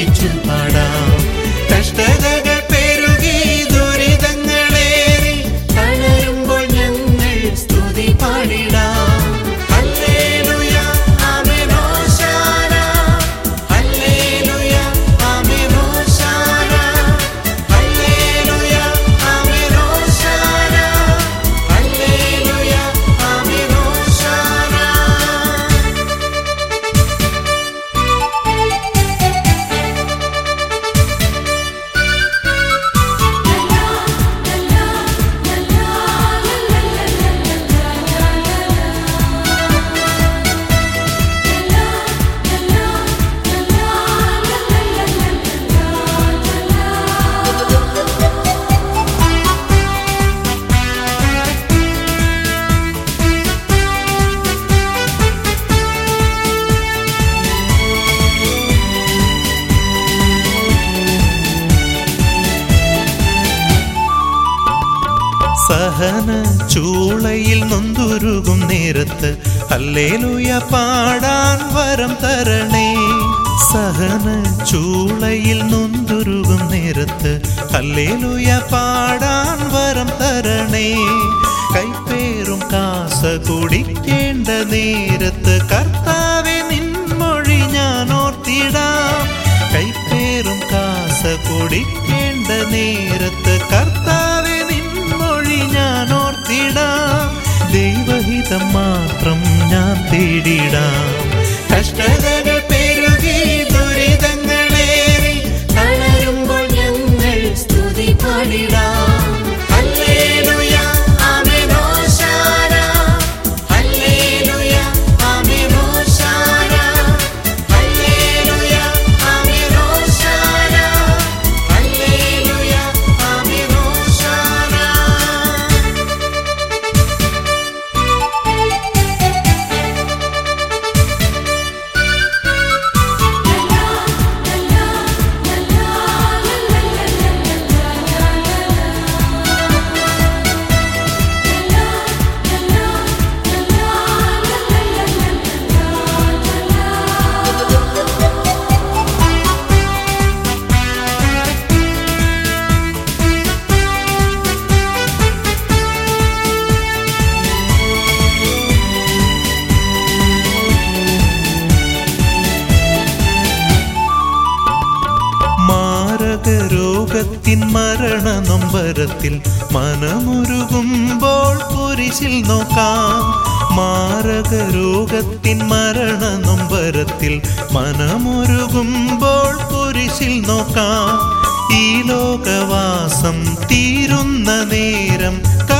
ഒന്നിച്ചു പാടാം കഷ്ടതകൾ പെരുകി ദുരിതങ്ങളേറി തളരുമ്പോൾ ഞങ്ങൾ സ്തുതി പാടിടാം ഹല്ലേലൂയ ആമേൻ ഹോശാന ഹല്ലേലൂയ ആമേൻ ഹോശാന ഹല്ലേലൂയ ആമേൻ ഹോശാന ഹല്ലേലൂയ ആമേൻ ഹോശാന സഹന ചൂളയിൽ നൊന്തുരുകും നേരത്ത് ഹല്ലേലൂയ പാടാൻ വരം തരണേ സഹന ചൂളയിൽ നൊന്തുരുകും നേരത്ത് ഹല്ലേലൂയ പാടാൻ വരം തരണേ കൈപ്പേറും കാസ കുടിക്കേണ്ട നേരത്ത് കർത്താവെ നിൻമൊഴി ഞാൻ ഓർത്തിടാം കൈപ്പേറും കാസ കുടിക്കേണ്ട നേരത്ത് കർത്താവെ നിൻമൊഴി ഞാൻ ഓർത്തിടാം ദൈവഹിതം മാത്രം ഞാൻ തേടിടാം കഷ്ടതകൾ പെരുകി ദുരിതങ്ങളേറി തളരുമ്പോൾ ഞങ്ങൾ സ്തുതി പാടിടാം ഹല്ലേലൂയ ആമേൻ ഹോശാന ഹല്ലേലൂയ ആമേൻ ഹോശാന ഹല്ലേലൂയ ആമേൻ ഹോശാന ഹല്ലേലൂയ ആമേൻ ഹോശാന മാരകരോഗത്തിൻ മരണ നൊമ്പരത്തിൽ മനമുരുകുമ്പോൾ കുരിശിൽ നോക്കാം മാരകരോഗത്തിൻ മരണ നൊമ്പരത്തിൽ മനമുരുകുമ്പോൾ കുരിശിൽ നോക്കാം ഈ ലോകവാസം തീരുന്ന നേരം